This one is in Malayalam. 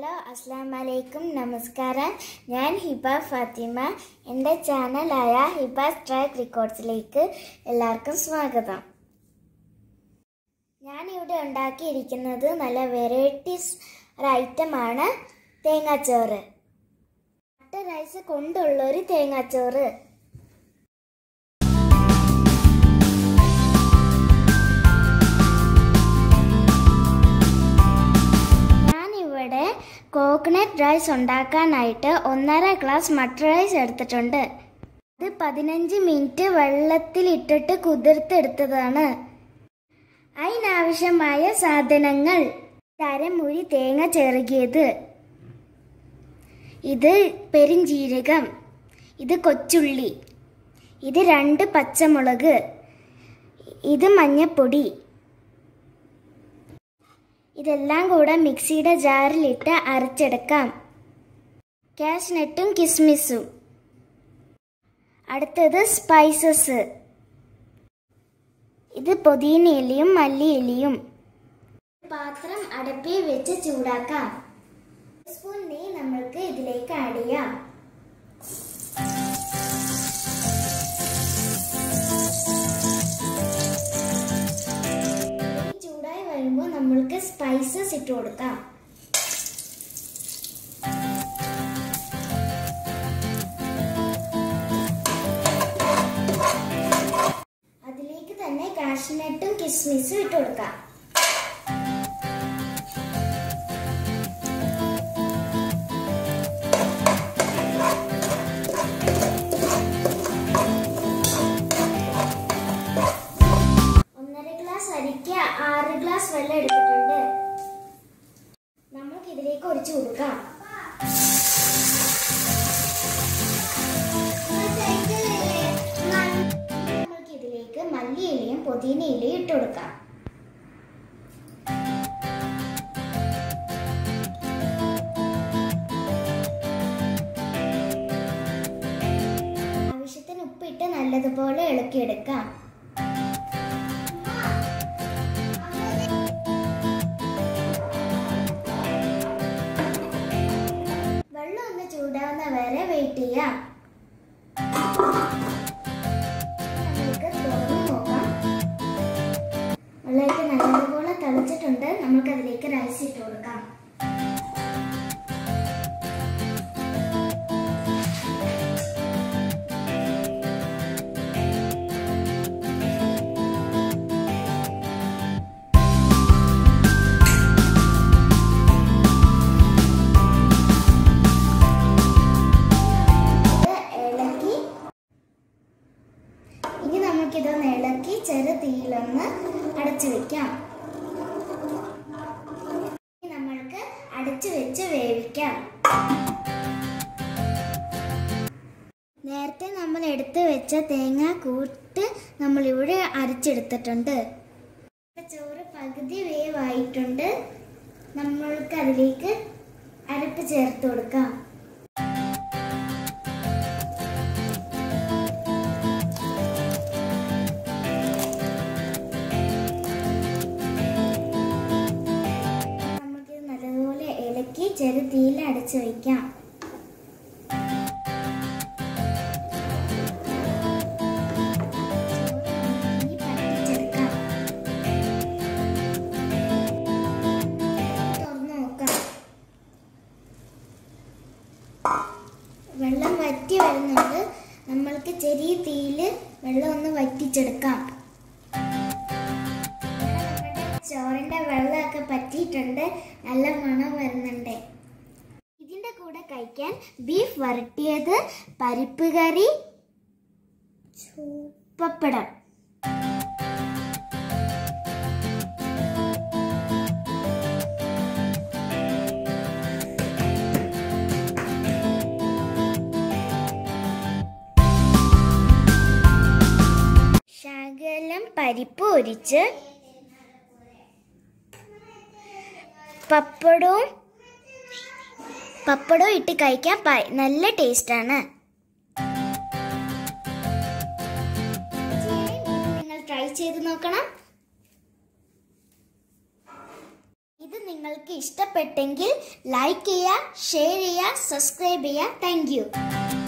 ഹലോ അസ്സാം വലൈക്കും നമസ്കാരം ഞാൻ ഹിബ ഫാത്തിമ എൻ്റെ ചാനലായ ഹിബ ട്രാക്ക് റെക്കോർഡ്സിലേക്ക് എല്ലാവർക്കും സ്വാഗതം ഞാനിവിടെ ഉണ്ടാക്കിയിരിക്കുന്നത് നല്ല വെറൈറ്റീസ് ഒരു ഐറ്റമാണ് തേങ്ങാച്ചോറ് മട്ട റൈസ് കൊണ്ടുള്ളൊരു തേങ്ങാച്ചോറ് ഞാനിവിടെ കോക്കനട്ട് റൈസ് ഉണ്ടാക്കാനായിട്ട് ഒന്നര ഗ്ലാസ് മട്ടർ റൈസ് എടുത്തിട്ടുണ്ട് അത് പതിനഞ്ച് മിനിറ്റ് വെള്ളത്തിലിട്ടിട്ട് കുതിർത്തെടുത്തതാണ് അതിനാവശ്യമായ സാധനങ്ങൾ തരമുരി തേങ്ങ ചെറുകിയത് ഇത് പെരിഞ്ചീരകം ഇത് കൊച്ചുള്ളി ഇത് രണ്ട് പച്ചമുളക് ഇത് മഞ്ഞപ്പൊടി ഇതെല്ലാം കൂടെ മിക്സിയുടെ ജാറിലിട്ട് അരച്ചെടുക്കാം കാഷ്നട്ടും കിസ്മിസും അടുത്തത് സ്പൈസസ് ഇത് പുതിനയിലയും മല്ലിയിലയും പാത്രം അടുപ്പിൽ വെച്ച് ചൂടാക്കാം ഒരു സ്പൂൺ നെയ്യ് നമ്മൾക്ക് ഇതിലേക്ക് ആഡ് ചെയ്യാം നെയ്യ് ചൂടായി വരുമ്പോൾ നമ്മൾക്ക് സ്പൈസസ് ഇട്ട് കൊടുക്കാം അതിലേക്ക് തന്നെ കാഷ്നട്ടും കിസ്മിസും ഇട്ട് കൊടുക്കാം ഒന്നര ഗ്ലാസ് അരിക്ക് ആറ് ഗ്ലാസ് വെള്ളം എടുത്തിട്ടുണ്ട് നമ്മൾക്ക് ഇതിലേക്ക് ഒഴിച്ചു കൊടുക്കാം നമ്മൾക്ക് ഇതിലേക്ക് മല്ലിയിലയും പുതിനയിലയും ഇട്ട് കൊടുക്കാം ആവശ്യത്തിന് ഉപ്പിട്ട് നല്ലതുപോലെ ഇളക്കിയെടുക്കാം വെള്ളം ഒന്ന് ചൂടാവുന്ന വരെ വെയിറ്റ് ചെയ്യാം നമുക്ക് തുറന്നു നോക്കാം വെള്ളമൊക്കെ നല്ലതുപോലെ തിളച്ചിട്ടുണ്ട് നമുക്ക് അതിലേക്ക് റൈസ് ഇട്ട് കൊടുക്കാം ഇത് ഇളക്കി ഇനി നമുക്കിതൊന്ന് ഇളക്കി ചെറു തീയിലൊന്ന് അടച്ചു വെക്കാം ഇനി നമ്മൾക്ക് അടച്ചു വെച്ച് വേവിക്കാം നേരത്തെ നമ്മൾ എടുത്തു വെച്ച തേങ്ങ കൂട്ട് നമ്മൾ ഇവിടെ അരച്ചെടുത്തിട്ടുണ്ട് ചോറ് പകുതി വേവായിട്ടുണ്ട് നമ്മൾക്ക് അതിലേക്ക് അരപ്പ് ചേർത്ത് കൊടുക്കാം നമുക്കിത് നല്ലതുപോലെ ഇളക്കി ചെറു തീയിൽ അടച്ചു വയ്ക്കാം ഇനി പറ്റിച്ചെടുക്കാം. തുറന്ന് നോക്കാം. വെള്ളം വറ്റി വരുന്നുണ്ട് നമ്മൾക്ക് ചെറിയ തീയിൽ വെള്ളം ഒന്ന് വറ്റിച്ചെടുക്കാം ചോറിന്റെ വെള്ളമൊക്കെ പറ്റിയിട്ടുണ്ട് നല്ല മണം വരുന്നുണ്ട് ഇതിന്റെ കൂടെ കഴിക്കാൻ ബീഫ് വരട്ടിയത് പരിപ്പ് കറി പപ്പടം ശകലം പരിപ്പ് ഒരിച്ച് പപ്പടവും പപ്പടവും ഇട്ട് കഴിക്കാൻ പ- നല്ല ടേസ്റ്റാണ് നിങ്ങൾ ട്രൈ ചെയ്ത് നോക്കണം ഇത് നിങ്ങൾക്ക് ഇഷ്ടപ്പെട്ടെങ്കിൽ ലൈക്ക് ചെയ്യുക ഷെയർ ചെയ്യുക സബ്സ്ക്രൈബ് ചെയ്യുക താങ്ക്